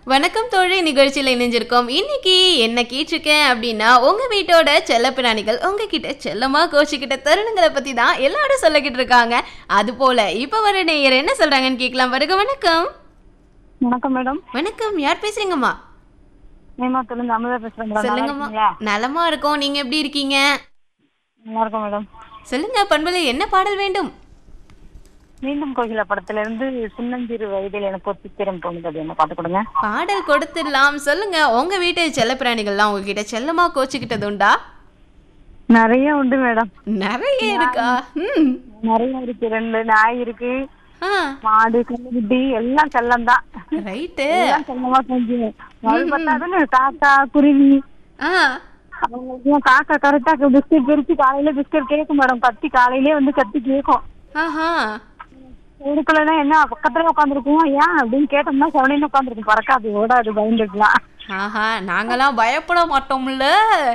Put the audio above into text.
வணக்கம் தோழி நிகழ்ச்சியில் இணைஞ்சிருக்கோம் இன்னைக்கு என்ன கேட்டிருக்கேன் அப்படின்னா உங்க வீட்டோட செல்லப்பிராணிகள் உங்ககிட்ட செல்லமா கோச்சிக்கிட்ட தருணங்களை பத்தி தான் எல்லாரும் சொல்லிக்கிட்டு இருக்காங்க அது போல இப்ப வர நேயர் என்ன சொல்றாங்கன்னு கேட்கலாம் வருக வணக்கம் வணக்கம் மேடம் வணக்கம் யார் பேசுறீங்கம்மா நேமாத்துல இருந்து அமுதா பேசுறேன் மேடம் நல்லா சொல்லுங்கம்மா இருக்கீங்களா? நலமா இருக்கோம் நீங்க எப்படி இருக்கீங்க நல்லா இருக்கும் மேடம் சொல்லுங்க பண்பலை என்ன பாடல் வேண்டும் மீண்டும் கோகில படத்துல இருந்து சின்னஞ்சிறு வயதில் எனக்கு ஒரு சித்திரம் தோணுது அது என்ன பாட்டு கொடுங்க பாடல் கொடுத்துடலாம் சொல்லுங்க உங்க வீட்டு செல்லப்பிராணிகள்லாம் உங்ககிட்ட செல்லமா கோச்சிக்கிட்டது உண்டா நிறைய உண்டு மேடம் நிறைய இருக்கா ம் நிறைய இருக்கு ரெண்டு நாய் இருக்கு ஆ மாடு கல்லுக்குட்டி எல்லாம் செல்லம் தான் ரைட்டு எல்லாம் செல்லமா கொஞ்சம் அது பார்த்தாதுன்னு காக்கா குருவி ஆ அவங்களுக்கு காக்கா கரெக்டா பிஸ்கட் பிரிச்சு காலையில பிஸ்கட் கேட்கும் மேடம் கத்தி காலையிலே வந்து கத்தி கேட்கும் ஆஹா எடுக்கலன்னா என்ன பக்கத்துல உட்காந்துருக்கும் ஏன் அப்படின்னு கேட்டோம்னா செவனின்னு உட்காந்துருக்கும் பறக்காது ஓடாது பயந்துக்கலாம் ஆஹா நாங்கெல்லாம் பயப்பட மாட்டோம்ல